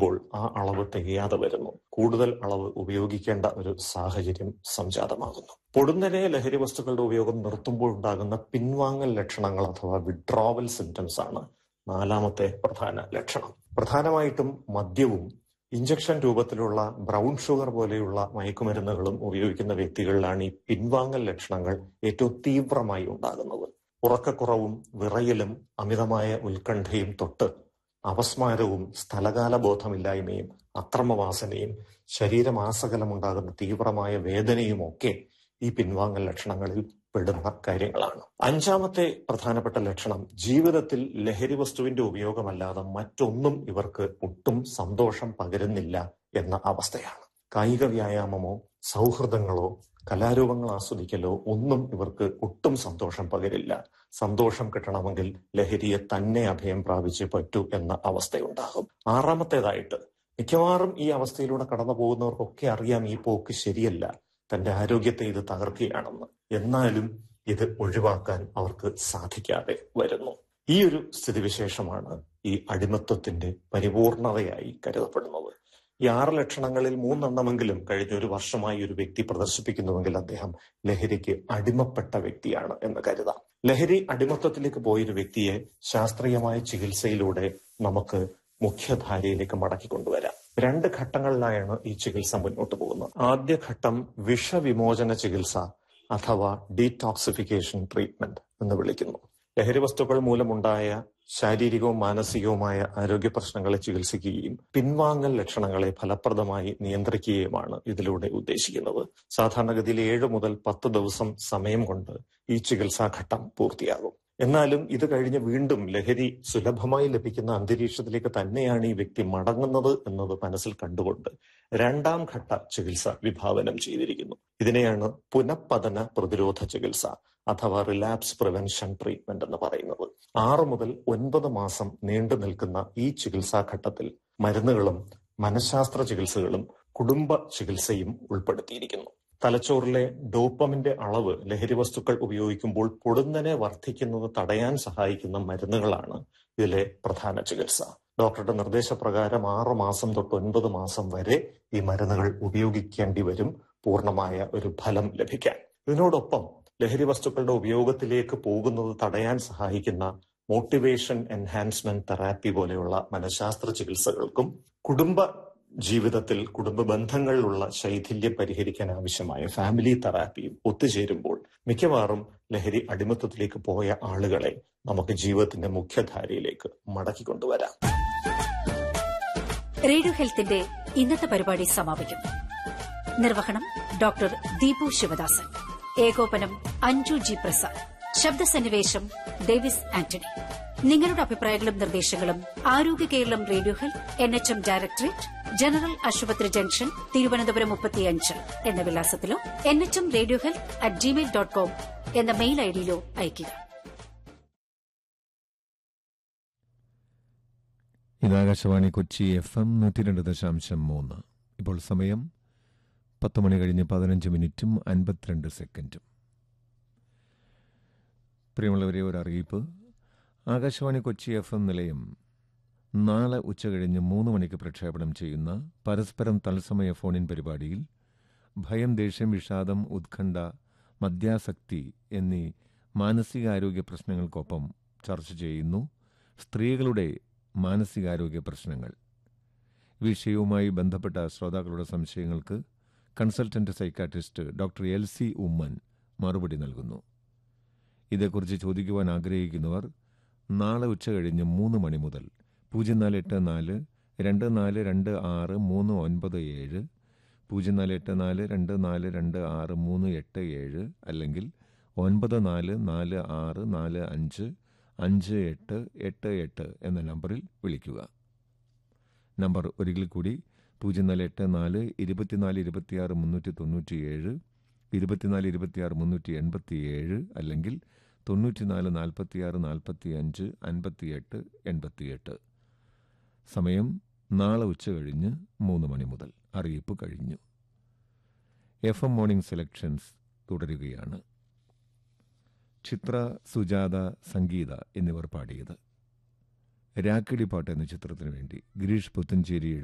കഴിയുമ്പോൾ ആ അളവ് തികയാതെ വരുന്നു കൂടുതൽ അളവ് ഉപയോഗിക്കേണ്ട ഒരു സാഹചര്യം സംജാതമാകുന്നു പൊടുന്നനെ ലഹരി വസ്തുക്കളുടെ ഉപയോഗം നിർത്തുമ്പോൾ ഉണ്ടാകുന്ന പിൻവാങ്ങൽ ലക്ഷണങ്ങൾ അഥവാ വിഡ്രോവൽ സിംറ്റംസ് ആണ് നാലാമത്തെ പ്രധാന ലക്ഷണം പ്രധാനമായിട്ടും മദ്യവും ഇഞ്ചക്ഷൻ രൂപത്തിലുള്ള ബ്രൗൺ ഷുഗർ പോലെയുള്ള മയക്കുമരുന്നുകളും ഉപയോഗിക്കുന്ന വ്യക്തികളിലാണ് ഈ പിൻവാങ്ങൽ ലക്ഷണങ്ങൾ ഏറ്റവും തീവ്രമായി ഉണ്ടാകുന്നത് ഉറക്കക്കുറവും വിറയലും അമിതമായ ഉത്കണ്ഠയും തൊട്ട് അപസ്മാരവും സ്ഥലകാല ബോധമില്ലായ്മയും അക്രമവാസനയും ശരീരമാസകലമുണ്ടാകുന്ന തീവ്രമായ വേദനയും ഒക്കെ ഈ പിൻവാങ്ങൽ ലക്ഷണങ്ങളിൽ പെടുന്ന കാര്യങ്ങളാണ് അഞ്ചാമത്തെ പ്രധാനപ്പെട്ട ലക്ഷണം ജീവിതത്തിൽ ലഹരി വസ്തുവിന്റെ ഉപയോഗമല്ലാതെ മറ്റൊന്നും ഇവർക്ക് ഒട്ടും സന്തോഷം പകരുന്നില്ല എന്ന അവസ്ഥയാണ് കായിക വ്യായാമമോ സൗഹൃദങ്ങളോ കലാരൂപങ്ങൾ ആസ്വദിക്കലോ ഒന്നും ഇവർക്ക് ഒട്ടും സന്തോഷം പകരില്ല സന്തോഷം കിട്ടണമെങ്കിൽ ലഹരിയെ തന്നെ അഭയം പ്രാപിച്ചേ പറ്റൂ എന്ന അവസ്ഥയുണ്ടാകും ആറാമത്തേതായിട്ട് മിക്കവാറും ഈ അവസ്ഥയിലൂടെ കടന്നു പോകുന്നവർക്കൊക്കെ അറിയാം ഈ പോക്ക് ശരിയല്ല തന്റെ ആരോഗ്യത്തെ ഇത് തകർക്കുകയാണെന്ന് എന്നാലും ഇത് ഒഴിവാക്കാൻ അവർക്ക് സാധിക്കാതെ വരുന്നു ഈ ഒരു സ്ഥിതിവിശേഷമാണ് ഈ അടിമത്വത്തിന്റെ പരിപൂർണതയായി കരുതപ്പെടുന്നത് ഈ ആറ് ലക്ഷണങ്ങളിൽ മൂന്നെണ്ണമെങ്കിലും കഴിഞ്ഞ ഒരു വർഷമായി ഒരു വ്യക്തി പ്രദർശിപ്പിക്കുന്നുവെങ്കിൽ അദ്ദേഹം ലഹരിക്ക് അടിമപ്പെട്ട വ്യക്തിയാണ് എന്ന് കരുതാം ലഹരി അടിമത്വത്തിലേക്ക് പോയൊരു വ്യക്തിയെ ശാസ്ത്രീയമായ ചികിത്സയിലൂടെ നമുക്ക് മുഖ്യധാരയിലേക്ക് മടക്കി കൊണ്ടുവരാം രണ്ട് ഘട്ടങ്ങളിലായാണ് ഈ ചികിത്സ മുന്നോട്ട് പോകുന്നത് ആദ്യ ഘട്ടം വിഷവിമോചന ചികിത്സ അഥവാ ഡീടോക്സിഫിക്കേഷൻ ട്രീറ്റ്മെന്റ് എന്ന് വിളിക്കുന്നു ലഹരി വസ്തുക്കൾ മൂലമുണ്ടായ ശാരീരികവും മാനസികവുമായ ആരോഗ്യ പ്രശ്നങ്ങളെ ചികിത്സിക്കുകയും പിൻവാങ്ങൽ ലക്ഷണങ്ങളെ ഫലപ്രദമായി നിയന്ത്രിക്കുകയുമാണ് ഇതിലൂടെ ഉദ്ദേശിക്കുന്നത് സാധാരണഗതിയിൽ ഏഴ് മുതൽ പത്ത് ദിവസം സമയം കൊണ്ട് ഈ ചികിത്സാഘട്ടം പൂർത്തിയാകും എന്നാലും ഇത് കഴിഞ്ഞ് വീണ്ടും ലഹരി സുലഭമായി ലഭിക്കുന്ന അന്തരീക്ഷത്തിലേക്ക് തന്നെയാണ് ഈ വ്യക്തി മടങ്ങുന്നത് എന്നത് മനസ്സിൽ കണ്ടുകൊണ്ട് രണ്ടാം ഘട്ട ചികിത്സ വിഭാവനം ചെയ്തിരിക്കുന്നു ഇതിനെയാണ് പുനഃപതന പ്രതിരോധ ചികിത്സ അഥവാ റിലാപ്സ് പ്രിവെൻഷൻ ട്രീറ്റ്മെന്റ് എന്ന് പറയുന്നത് ആറ് മുതൽ ഒൻപത് മാസം നീണ്ടു നിൽക്കുന്ന ഈ ചികിത്സാഘട്ടത്തിൽ മരുന്നുകളും മനഃശാസ്ത്ര ചികിത്സകളും കുടുംബ ചികിത്സയും ഉൾപ്പെടുത്തിയിരിക്കുന്നു തലച്ചോറിലെ ഡോപ്പമിന്റെ അളവ് ലഹരി വസ്തുക്കൾ ഉപയോഗിക്കുമ്പോൾ പൊടുന്നനെ വർദ്ധിക്കുന്നത് തടയാൻ സഹായിക്കുന്ന മരുന്നുകളാണ് ഇതിലെ പ്രധാന ചികിത്സ ഡോക്ടറുടെ നിർദ്ദേശപ്രകാരം ആറ് മാസം തൊട്ട് ഒൻപത് മാസം വരെ ഈ മരുന്നുകൾ ഉപയോഗിക്കേണ്ടി വരും പൂർണ്ണമായ ഒരു ഫലം ലഭിക്കാൻ ഇതിനോടൊപ്പം ലഹരി വസ്തുക്കളുടെ ഉപയോഗത്തിലേക്ക് പോകുന്നത് തടയാൻ സഹായിക്കുന്ന മോട്ടിവേഷൻ എൻഹാൻസ്മെന്റ് തെറാപ്പി പോലെയുള്ള മനഃശാസ്ത്ര ചികിത്സകൾക്കും കുടുംബ ജീവിതത്തിൽ കുടുംബ ബന്ധങ്ങളിലുള്ള ശൈഥില്യം പരിഹരിക്കാൻ ആവശ്യമായ ഫാമിലി തെറാപ്പിയും ഒത്തുചേരുമ്പോൾ മിക്കവാറും ലഹരി അടിമത്തത്തിലേക്ക് പോയ ആളുകളെ നമുക്ക് ജീവിതത്തിന്റെ മുഖ്യധാരയിലേക്ക് മടക്കിക്കൊണ്ടുവരാം റേഡിയോ ഹെൽത്തിന്റെ ഇന്നത്തെ പരിപാടി സമാപിക്കുന്നു നിർവഹണം ഡോക്ടർ ദീപു ശിവദാസൻ ഏകോപനം അഞ്ജു ജി പ്രസാദ് ശബ്ദസന്നിവേശം ഡേവിസ് ആന്റണി നിങ്ങളുടെ അഭിപ്രായങ്ങളും നിർദ്ദേശങ്ങളും ആരോഗ്യ Keralam radio health N H M directorate general ആശുപത്രി ജംഗ്ഷൻ തിരുവനന്തപുരം മുപ്പത്തിയഞ്ച് എന്ന വിലാസത്തിലോ N H M radio health at gmail dot com എന്ന മെയിൽ ഐഡിയിലോ അയയ്ക്കുക ഇത് ആകാശവാണി കൊച്ചി എഫ് എം നൂറ്റി രണ്ട് ദശാംശം മൂന്ന് ഇപ്പോൾ സമയം പത്ത് മണി കഴിഞ്ഞ് പതിനഞ്ച് മിനിറ്റും അൻപത്തിരണ്ട് സെക്കൻഡും പ്രിയമുള്ളവരെ ഒരു അറിയിപ്പ് ആകാശവാണി കൊച്ചി എഫ് എം നിലയം നാളെ ഉച്ചകഴിഞ്ഞ് മൂന്ന് മണിക്ക് പ്രക്ഷേപണം ചെയ്യുന്ന പരസ്പരം തത്സമയ ഫോണിൻ പരിപാടിയിൽ ഭയം ദേഷ്യം വിഷാദം ഉത്കണ്ഠ മദ്യാസക്തി എന്നീ മാനസികാരോഗ്യ പ്രശ്നങ്ങൾക്കൊപ്പം ചർച്ച ചെയ്യുന്നു സ്ത്രീകളുടെ മാനസികാരോഗ്യ പ്രശ്നങ്ങൾ വിഷയവുമായി ബന്ധപ്പെട്ട ശ്രോതാക്കളുടെ സംശയങ്ങൾക്ക് consultant psychiatrist doctor L C Oommen മറുപടി നൽകുന്നു ഇതേക്കുറിച്ച് ചോദിക്കുവാൻ ആഗ്രഹിക്കുന്നവർ നാളെ ഉച്ചകഴിഞ്ഞ് മൂന്ന് മണി മുതൽ പൂജ്യം നാല് എട്ട് നാല് രണ്ട് നാല് രണ്ട് ആറ് മൂന്ന് ഒൻപത് ഏഴ് പൂജ്യം നാല് എട്ട് നാല് രണ്ട് നാല് രണ്ട് ആറ് മൂന്ന് എട്ട് ഏഴ് അല്ലെങ്കിൽ ഒൻപത് നാല് നാല് ആറ് നാല് അഞ്ച് അഞ്ച് എട്ട് എട്ട് എട്ട് എന്ന നമ്പറിൽ വിളിക്കുക നമ്പർ ഒരിക്കൽ കൂടി പൂജ്യം നാല് എട്ട് നാല് ഇരുപത്തിനാല് ഇരുപത്തിയാറ് മുന്നൂറ്റി തൊണ്ണൂറ്റിയേഴ് ഇരുപത്തിനാല് ഇരുപത്തിയാറ് മുന്നൂറ്റി എൺപത്തിയേഴ് അല്ലെങ്കിൽ തൊണ്ണൂറ്റിനാല് നാൽപ്പത്തിയാറ് നാൽപ്പത്തി അഞ്ച് അൻപത്തിയെട്ട് എൺപത്തിയെട്ട് സമയം നാളെ ഉച്ച കഴിഞ്ഞ് മൂന്ന് മണി മുതൽ അറിയിപ്പ് കഴിഞ്ഞു എഫ് എം മോർണിംഗ് സെലക്ഷൻസ് തുടരുകയാണ് ചിത്ര സുജാത സംഗീത എന്നിവർ പാടിയത് രാക്കിടി പാട്ട് എന്ന ചിത്രത്തിനു വേണ്ടി ഗിരീഷ് പുത്തഞ്ചേരി